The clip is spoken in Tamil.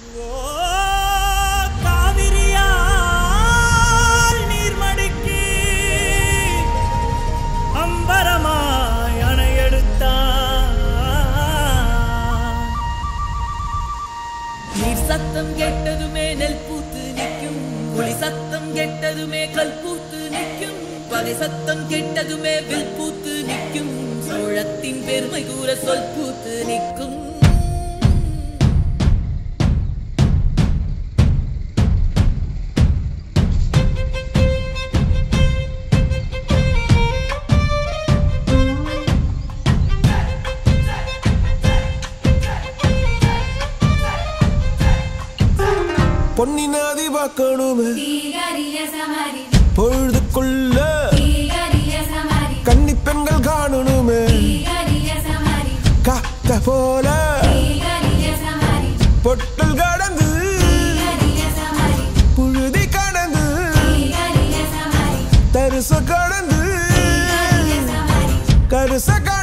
காவிரியால் நீர்மடிக்கு அம்பரமாய் அணையெடுத்தான் நீர் சத்தம் கெட்டதுமே நெல் பூத்து நிற்கும் ஒளி சத்தம் கெட்டதுமே கல் பூத்து நிற்கும் பகை சத்தம் கெட்டதுமே வில் பூத்து நிற்கும் சோழத்தின் பெருமை கூற சொல் பூத்து நிற்கும் பொன்னி நதி பார்க்கணுமே தீகரிய சமரி பொழுதுக்குள்ள தீகரிய சமரி கன்னி பெண்கள் காணணுமே தீகரிய சமரி காத்த போல தீகரிய சமரி பொட்டல் கடந்து தீகரிய சமரி புழுதி கடந்து தீகரிய சமரி தரிச கடந்து தீகரிய சமரி கருச